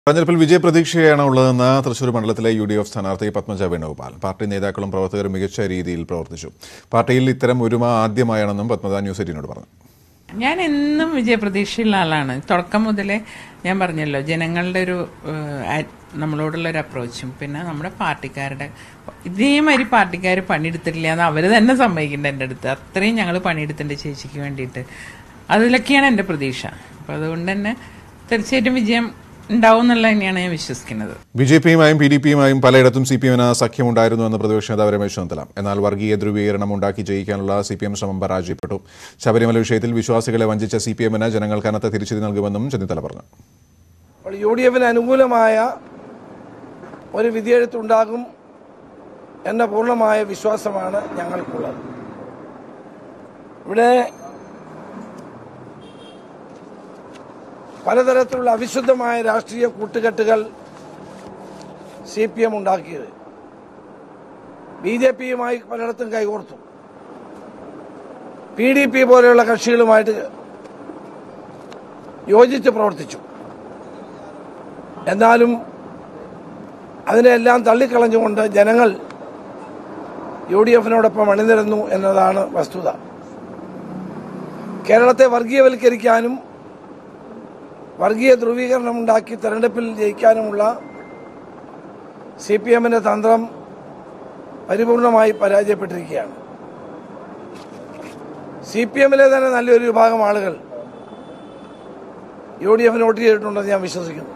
തെരഞ്ഞെടുപ്പിൽ വിജയപ്രതീക്ഷയാണ് ഉള്ളതെന്ന് തൃശൂർ മണ്ഡലത്തിലെ യു ഡി എഫ് സ്ഥാനാർത്ഥി പത്മജ വേണുഗോപാൽ പാർട്ടി നേതാക്കളും പ്രവർത്തകരും മികച്ച രീതിയിൽ പ്രവർത്തിച്ചു പാർട്ടിയിൽ ഇത്തരം ഒരുമ ആദ്യമായാണെന്നും പത്മജ ന്യൂസ് എയ്റ്റീനോട് പറഞ്ഞു ഞാൻ എന്നും വിജയപ്രതീക്ഷയുള്ള ആളാണ് തുടക്കം മുതലേ ഞാൻ പറഞ്ഞല്ലോ ജനങ്ങളുടെ ഒരു ഏഹ്, ആ- നമ്മളോടുള്ള ഒരു അപ്രോച്ചും പിന്നെ നമ്മുടെ പാർട്ടിക്കാരുടെ ഇതേമാതിരി പാർട്ടിക്കാർ പണിയെടുത്തിട്ടില്ല എന്ന് അവർ തന്നെ സമ്മതിക്കുന്നുണ്ട് എൻ്റെ അടുത്ത് അത്രയും ഞങ്ങൾ പണിയെടുത്തിട്ടുണ്ട് ചേച്ചിക്ക് വേണ്ടിയിട്ട് അതിലൊക്കെയാണ് എൻ്റെ പ്രതീക്ഷ അപ്പോൾ അതുകൊണ്ട് തന്നെ തീർച്ചയായിട്ടും വിജയം ഉണ്ടാവും എന്നുള്ള തന്നെയാണ് ഞാൻ വിശ്വസിക്കുന്നത് ബി ജെ പിയുമായും പി ഡി പിയുമായും പലയിടത്തും സി പി എമ്മിന് സഖ്യമുണ്ടായിരുന്നുവെന്ന് പ്രതിപക്ഷ നേതാവ് രമേശ് ചെന്നിത്തല എന്നാൽ വർഗീയ ധ്രുവീകരണം ഉണ്ടാക്കി ജയിക്കാനുള്ള സി പി എം ശ്രമം പരാജയപ്പെട്ടു ശബരിമല വിഷയത്തിൽ വിശ്വാസികളെ വഞ്ചിച്ച സി പി എമ്മിന് ജനങ്ങൾ കനത്ത തിരിച്ചടി നൽകുമെന്നും ചെന്നിത്തല പറഞ്ഞു അപ്പോൾ യു ഡി എഫിന് അനുകൂലമായ ഒരു വിധിയെഴുത്തുണ്ടാകും എന്ന പൂർണ്ണമായ വിശ്വാസമാണ് ഞങ്ങൾക്കുള്ളത് ഇവിടെ പലതരത്തിലുള്ള അവിശുദ്ധമായ രാഷ്ട്രീയ കൂട്ടുകെട്ടുകൾ സി പി എം ഉണ്ടാക്കിയത് ബി ജെ പിയുമായി പലയിടത്തും കൈകോർത്തു പി ഡി പി പോലെയുള്ള കക്ഷികളുമായിട്ട് യോജിച്ച് പ്രവർത്തിച്ചു എന്നാലും അതിനെല്ലാം തള്ളിക്കളഞ്ഞുകൊണ്ട് ജനങ്ങൾ യു ഡി എഫിനോടൊപ്പം അണിനിരന്നു എന്നതാണ് വസ്തുത കേരളത്തെ വർഗീയവൽക്കരിക്കാനും വർഗീയ ധ്രുവീകരണം ഉണ്ടാക്കി തെരഞ്ഞെടുപ്പിൽ ജയിക്കാനുമുള്ള സി പി എമ്മിന്റെ തന്ത്രം പരിപൂർണമായി പരാജയപ്പെട്ടിരിക്കുകയാണ് സി പി എമ്മിലെ തന്നെ നല്ലൊരു വിഭാഗം ആളുകൾ യു ഡി എഫിന് വോട്ട് ചെയ്തിട്ടുണ്ടെന്ന് ഞാൻ വിശ്വസിക്കുന്നു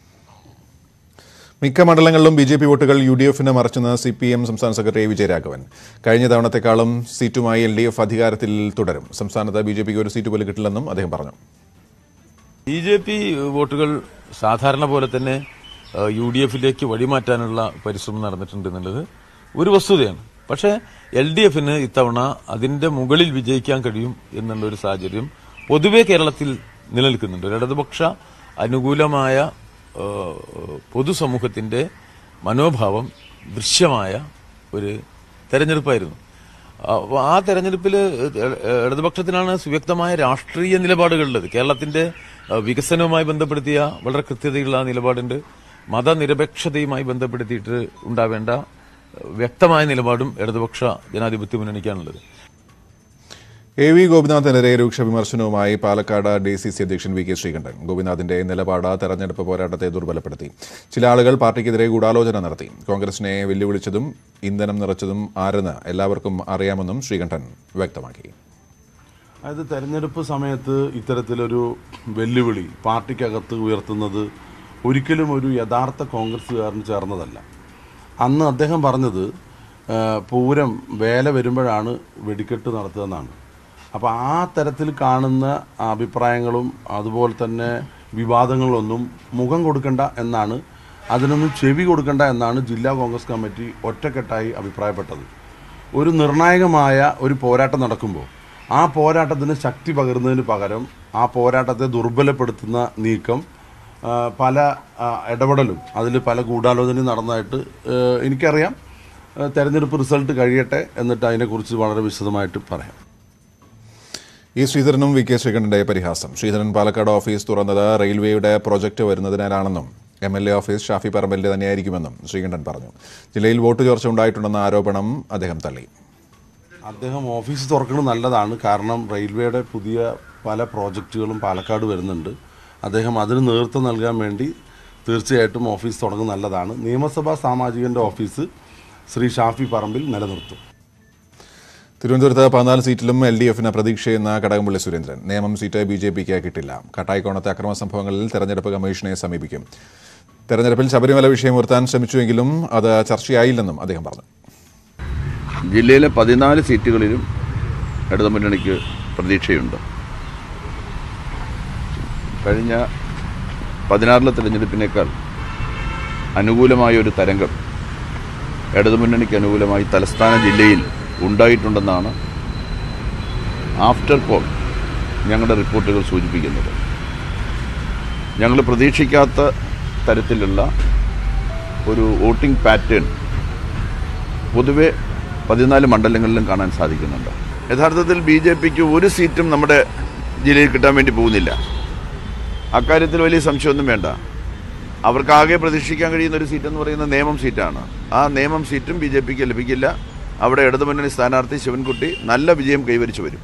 മിക്ക മണ്ഡലങ്ങളിലും ബി ജെ പി വോട്ടുകൾ യു ഡി എഫിന് മറിച്ചെന്ന് സി പി എം സംസ്ഥാന സെക്രട്ടറി വിജയരാഘവൻ കഴിഞ്ഞ തവണത്തെക്കാളും സീറ്റുമായി എൽ ഡി എഫ് അധികാരത്തിൽ തുടരും സംസ്ഥാനത്ത് ബി ജെ പിക്ക് ഒരു സീറ്റ് പോലും കിട്ടില്ലെന്നും അദ്ദേഹം പറഞ്ഞു ബി ജെ പി വോട്ടുകൾ സാധാരണ പോലെ തന്നെ യു ഡി എഫിലേക്ക് വഴിമാറ്റാനുള്ള പരിശ്രമം നടന്നിട്ടുണ്ട് എന്നുള്ളത് ഒരു വസ്തുതയാണ് പക്ഷേ എൽ ഡി എഫിന് ഇത്തവണ അതിന്റെ മുകളിൽ വിജയിക്കാൻ കഴിയും എന്നുള്ള ഒരു സാഹചര്യം പൊതുവെ കേരളത്തിൽ നിലനിൽക്കുന്നുണ്ട് ഒരു ഇടതുപക്ഷ അനുകൂലമായ ആ, പൊതുസമൂഹത്തിന്റെ മനോഭാവം ദൃശ്യമായ ഒരു തെരഞ്ഞെടുപ്പായിരുന്നു അപ്പൊ ആ തെരഞ്ഞെടുപ്പിൽ ഇടതുപക്ഷത്തിനാണ് സുവ്യക്തമായ രാഷ്ട്രീയ നിലപാടുകളുള്ളത് കേരളത്തിന്റെ അഹ്, വികസനവുമായി ബന്ധപ്പെടുത്തിയ വളരെ കൃത്യതയുള്ള നിലപാടുണ്ട് മതനിരപേക്ഷതയുമായി ബന്ധപ്പെടുത്തിയിട്ട് ഉണ്ടാവേണ്ട അഹ്, വ്യക്തമായ നിലപാടും ഇടതുപക്ഷ ജനാധിപത്യ മുന്നണിക്കാണുള്ളത് എ വി ഗോപിനാഥിനെതിരെ രൂക്ഷ വിമർശനവുമായി പാലക്കാട് ഡി സി സി അധ്യക്ഷൻ വി കെ ശ്രീകണ്ഠൻ ഗോപിനാഥിന്റെ നിലപാട് തെരഞ്ഞെടുപ്പ് പോരാട്ടത്തെ ദുർബലപ്പെടുത്തി ചില ആളുകൾ പാർട്ടിക്കെതിരെ ഗൂഢാലോചന നടത്തി കോൺഗ്രസിനെ വെല്ലുവിളിച്ചതും ഇന്ധനം നിറച്ചതും ആരെന്ന് എല്ലാവർക്കും അറിയാമെന്നും ശ്രീകണ്ഠൻ വ്യക്തമാക്കി അതായത് തെരഞ്ഞെടുപ്പ് സമയത്ത് ഇത്തരത്തിലൊരു വെല്ലുവിളി പാർട്ടിക്കകത്ത് ഉയർത്തുന്നത് ഒരിക്കലും ഒരു യഥാർത്ഥ കോൺഗ്രസ്സുകാരന് ചേർന്നതല്ല അന്ന് അദ്ദേഹം പറഞ്ഞത് ആ, പൂരം വേല വരുമ്പോഴാണ് വെടിക്കെട്ട് നടത്തുകയെന്നാണ് അപ്പോൾ ആ തരത്തിൽ കാണുന്ന അഭിപ്രായങ്ങളും അതുപോലെ തന്നെ വിവാദങ്ങളൊന്നും മുഖം കൊടുക്കണ്ട എന്നാണ് അതിനൊന്നും ചെവി കൊടുക്കണ്ട എന്നാണ് ജില്ലാ കോൺഗ്രസ് കമ്മിറ്റി ഒറ്റക്കെട്ടായി അഭിപ്രായപ്പെട്ടത് ഒരു നിർണായകമായ ഒരു പോരാട്ടം നടക്കുമ്പോൾ ആ പോരാട്ടത്തിന് ശക്തി പകരുന്നതിന് പകരം ആ പോരാട്ടത്തെ ദുർബലപ്പെടുത്തുന്ന നീക്കം ആ, പല ആ, ഇടപെടലും അതിൽ പല ഗൂഢാലോചനയും നടന്നതായിട്ട് ആ, എനിക്കറിയാം ആ, തെരഞ്ഞെടുപ്പ് റിസൾട്ട് കഴിയട്ടെ എന്നിട്ട് അതിനെക്കുറിച്ച് വളരെ വിശദമായിട്ട് പറയാം ഇ ശ്രീധരനും വി കെ ശ്രീകണ്ഠന്റെ പരിഹാസം ശ്രീധരൻ പാലക്കാട് ഓഫീസ് തുറന്നത് റെയിൽവേയുടെ പ്രോജക്റ്റ് വരുന്നതിനാലാണെന്നും M L A office Shafi പറമ്പലിന്റെ തന്നെയായിരിക്കുമെന്നും ശ്രീകണ്ഠൻ പറഞ്ഞു ജില്ലയിൽ വോട്ട് ചോർച്ച ഉണ്ടായിട്ടുണ്ടെന്ന ആരോപണം അദ്ദേഹം തള്ളി അദ്ദേഹം ഓഫീസ് തുറക്കുന്നത് നല്ലതാണ് കാരണം റെയിൽവേയുടെ പുതിയ പല പ്രോജക്റ്റുകളും പാലക്കാട് വരുന്നുണ്ട് അദ്ദേഹം അതിന് നേതൃത്വം നൽകാൻ വേണ്ടി തീർച്ചയായിട്ടും ഓഫീസ് തുടങ്ങുന്നത് നല്ലതാണ് നിയമസഭാ സാമാജികന്റെ ഓഫീസ് ശ്രീ ഷാഫി പറമ്പിൽ നിലനിർത്തും തിരുവനന്തപുരത്ത് പതിനാല് സീറ്റിലും എൽ ഡി എഫിന് പ്രതീക്ഷയെന്ന Kadakampally Surendran Nemom seat B J പിക്ക് കിട്ടില്ല കാട്ടായിക്കോണത്തെ അക്രമ സംഭവങ്ങളിൽ തെരഞ്ഞെടുപ്പ് കമ്മീഷനെ സമീപിക്കും തെരഞ്ഞെടുപ്പിൽ ശബരിമല വിഷയം ഉയർത്താൻ ശ്രമിച്ചുവെങ്കിലും അത് ചർച്ചയായില്ലെന്നും അദ്ദേഹം പറഞ്ഞു ജില്ലയിലെ പതിനാല് സീറ്റുകളിലും ഇടതുമുന്നണിക്ക് പ്രതീക്ഷയുണ്ട് കഴിഞ്ഞ പതിനാറിലെ തിരഞ്ഞെടുപ്പിനേക്കാൾ അനുകൂലമായ ഒരു തരംഗം ഇടതുമുന്നണിക്ക് അനുകൂലമായി തലസ്ഥാന ജില്ലയിൽ ഉണ്ടായിട്ടുണ്ടെന്നാണ് ആഫ്റ്റർ പോൾ ഞങ്ങളുടെ റിപ്പോർട്ടുകൾ സൂചിപ്പിക്കുന്നത് ഞങ്ങൾ പ്രതീക്ഷിക്കാത്ത തരത്തിലുള്ള ഒരു വോട്ടിംഗ് പാറ്റേൺ പൊതുവെ പതിനാല് മണ്ഡലങ്ങളിലും കാണാൻ സാധിക്കുന്നുണ്ട് യഥാർത്ഥത്തിൽ ബി ജെ പിക്ക് ഒരു സീറ്റും നമ്മുടെ ജില്ലയിൽ കിട്ടാൻ വേണ്ടി പോകുന്നില്ല അക്കാര്യത്തിൽ വലിയ സംശയമൊന്നും വേണ്ട അവർക്കാകെ പ്രതീക്ഷിക്കാൻ കഴിയുന്ന ഒരു സീറ്റ് എന്ന് പറയുന്നത് നേമം സീറ്റാണ് ആ നേമം സീറ്റും ബി ജെ പിക്ക് ലഭിക്കില്ല അവിടെ ഇടതുമുന്നണി സ്ഥാനാർത്ഥി ശിവൻകുട്ടി നല്ല വിജയം കൈവരിച്ചു വരും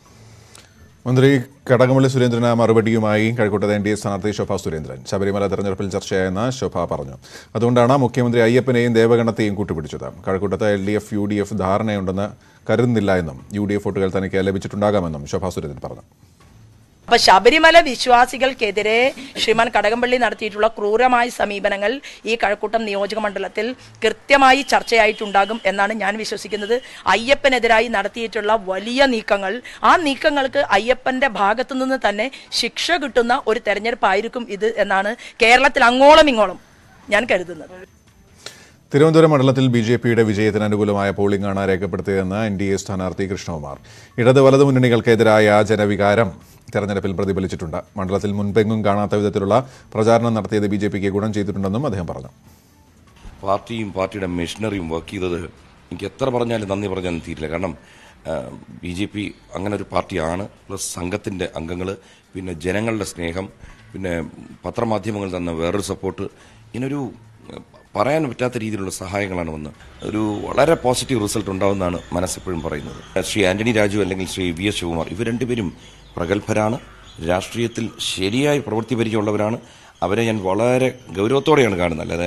മന്ത്രി കടകംപള്ളി സുരേന്ദ്രന് മറുപടിയുമായി കഴക്കൂട്ടത്ത് എൻ ഡി എ സ്ഥാനാർത്ഥി ശോഭ സുരേന്ദ്രൻ ശബരിമല തെരഞ്ഞെടുപ്പിൽ ചർച്ചയായെന്ന് ശോഭ പറഞ്ഞു അതുകൊണ്ടാണ് മുഖ്യമന്ത്രി അയ്യപ്പനെയും ദേവഗണത്തെയും കൂട്ടുപിടിച്ചത് കഴക്കൂട്ടത്ത് L D F U D F ധാരണയുണ്ടെന്ന് കരുതുന്നില്ല എന്നും യു ഡി എഫ് വോട്ടുകൾ തനിക്ക് ലഭിച്ചിട്ടുണ്ടാകാമെന്നും ശോഭ സുരേന്ദ്രൻ പറഞ്ഞു അപ്പൊ ശബരിമല വിശ്വാസികൾക്കെതിരെ ശ്രീമാൻ കടകംപള്ളി നടത്തിയിട്ടുള്ള ക്രൂരമായ സമീപനങ്ങൾ ഈ കഴക്കൂട്ടം നിയോജക മണ്ഡലത്തിൽ കൃത്യമായി ചർച്ചയായിട്ടുണ്ടാകും എന്നാണ് ഞാൻ വിശ്വസിക്കുന്നത് അയ്യപ്പനെതിരായി നടത്തിയിട്ടുള്ള വലിയ നീക്കങ്ങൾ ആ നീക്കങ്ങൾക്ക് അയ്യപ്പന്റെ ഭാഗത്തു നിന്ന് തന്നെ ശിക്ഷ കിട്ടുന്ന ഒരു തെരഞ്ഞെടുപ്പായിരിക്കും ഇത് എന്നാണ് കേരളത്തിൽ അങ്ങോളം ഇങ്ങോളം ഞാൻ കരുതുന്നത് തിരുവനന്തപുരം മണ്ഡലത്തിൽ ബി ജെ പിയുടെ വിജയത്തിന് അനുകൂലമായ പോളിംഗാണ് രേഖപ്പെടുത്തിയതെന്ന് എൻ ഡി എ സ്ഥാനാർത്ഥി കൃഷ്ണകുമാർ ഇടത് വലത് മുന്നണികൾക്കെതിരായ ജനവികാരം തെരഞ്ഞെടുപ്പിൽ പ്രതിഫലിച്ചിട്ടുണ്ട് മണ്ഡലത്തിൽ മുൻപെങ്ങും കാണാത്ത വിധത്തിലുള്ള പ്രചാരണം നടത്തിയത് ബി ജെ പിക്ക് ഗുണം ചെയ്തിട്ടുണ്ടെന്നും അദ്ദേഹം പറഞ്ഞു പാർട്ടിയും പാർട്ടിയുടെ മെഷീനറിയും വർക്ക് ചെയ്തത് എനിക്ക് എത്ര പറഞ്ഞാലും നന്ദി പറഞ്ഞാലും തീരില്ല കാരണം ബി ജെ പി അങ്ങനെ ഒരു പാർട്ടിയാണ് പ്ലസ് സംഘത്തിന്റെ അംഗങ്ങൾ പിന്നെ ജനങ്ങളുടെ സ്നേഹം പിന്നെ പത്രമാധ്യമങ്ങൾ തന്ന വേറൊരു സപ്പോർട്ട് ഇങ്ങനൊരു ഏഹ്, പറയാൻ പറ്റാത്ത രീതിയിലുള്ള സഹായങ്ങളാണ് വന്ന് ഒരു വളരെ പോസിറ്റീവ് റിസൾട്ട് ഉണ്ടാവുമെന്നാണ് മനസ്സെപ്പോഴും പറയുന്നത് ശ്രീ ആന്റണി രാജു അല്ലെങ്കിൽ ശ്രീ വി എസ് ശിവകുമാർ ഇവർ രണ്ടുപേരും പ്രഗത്ഭരാണ് രാഷ്ട്രീയത്തിൽ ശരിയായ പ്രവൃത്തി പരിചയമുള്ളവരാണ് അവരെ ഞാൻ വളരെ ഗൗരവത്തോടെയാണ് കാണുന്നത് അല്ലാതെ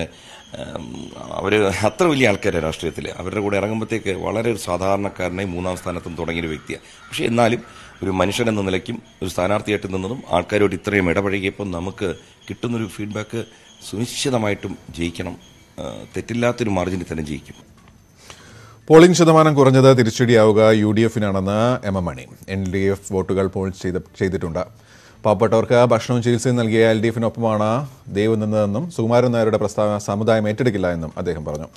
അവർ അത്ര വലിയ ആൾക്കാരാണ് രാഷ്ട്രീയത്തിൽ അവരുടെ കൂടെ ഇറങ്ങുമ്പോഴത്തേക്ക് വളരെ ഒരു സാധാരണക്കാരനായി മൂന്നാം സ്ഥാനത്തും തുടങ്ങിയ ഒരു വ്യക്തിയാണ് പക്ഷേ എന്നാലും ഒരു മനുഷ്യൻ എന്ന നിലയ്ക്കും ഒരു സ്ഥാനാർത്ഥിയായിട്ട് നിന്നതും ആൾക്കാരോട് ഇത്രയും ഇടപഴകിയപ്പോൾ നമുക്ക് കിട്ടുന്നൊരു ഫീഡ്ബാക്ക് സുനിശ്ചിതമായിട്ടും ജയിക്കണം ആ, തെറ്റില്ലാത്തൊരു മാർജിനിൽ തന്നെ ജയിക്കും പോളിംഗ് ശതമാനം കുറഞ്ഞത് തിരിച്ചടിയാവുക യു ഡി എഫിനാണെന്ന് M M Mani N D F വോട്ടുകൾ പോൾ ചെയ്ത് ചെയ്തിട്ടുണ്ട് പാവപ്പെട്ടവർക്ക് ഭക്ഷണവും ചികിത്സയും നൽകിയ എൽ ഡി എഫിനൊപ്പമാണ് ദേവ് നിന്നതെന്നും സുകുമാരൻ നായരുടെ പ്രസ്താവന സമുദായം ഏറ്റെടുക്കില്ല എന്നും അദ്ദേഹം പറഞ്ഞു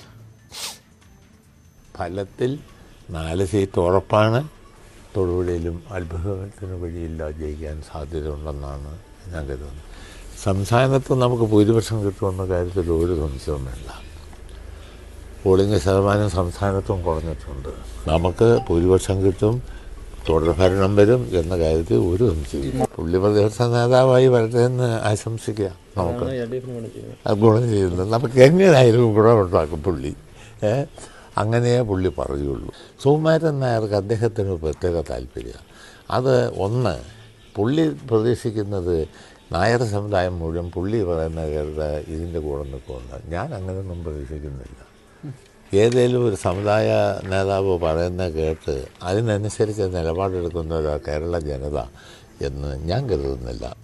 ഫലത്തിൽ നാല് സീറ്റ് ഉറപ്പാണ് തൊടുപുഴയിലും അത്ഭുതത്തിന് വഴിയില്ല ജയിക്കാൻ സാധ്യതയുണ്ടെന്നാണ് ഞാൻ കരുതുന്നത് സംസ്ഥാനത്ത് നമുക്ക് ഭൂരിപക്ഷം കിട്ടുമെന്ന കാര്യത്തിൽ ഒരു സംശയവും വേണ്ട പോളിംഗ് ശതമാനം സംസ്ഥാനത്തും കുറഞ്ഞിട്ടുണ്ട് നമുക്ക് ഭൂരിപക്ഷം കിട്ടും തുടർഭരണം വരും എന്ന കാര്യത്തിൽ ഒരു സംശയമില്ല പുള്ളി പ്രതിപക്ഷ നേതാവായി വരട്ടെ എന്ന് ആശംസിക്കുക നമുക്ക് അത് ഗുണം ചെയ്യുന്നത് നമുക്ക് എങ്ങനെയായാലും ഗുണമുണ്ടാക്കും പുള്ളി ഏ അങ്ങനെയേ പുള്ളി പറയുള്ളൂ സുകുമാരൻ നായർക്ക് അദ്ദേഹത്തിന് ഒരു പ്രത്യേക താല്പര്യം അത് ഒന്ന് പുള്ളി പ്രതീക്ഷിക്കുന്നത് നായർ സമുദായം മുഴുവൻ പുള്ളി പറയുന്ന കേട്ട് ഇതിൻ്റെ കൂടെ നിൽക്കുമെന്ന് ഞാൻ അങ്ങനെയൊന്നും പ്രതീക്ഷിക്കുന്നില്ല ഏതെങ്കിലും ഒരു സമുദായ നേതാവ് പറയുന്ന കേട്ട് അതിനനുസരിച്ച് നിലപാടെടുക്കുന്ന ഒരു കേരള ജനത എന്ന് ഞാൻ കരുതുന്നില്ല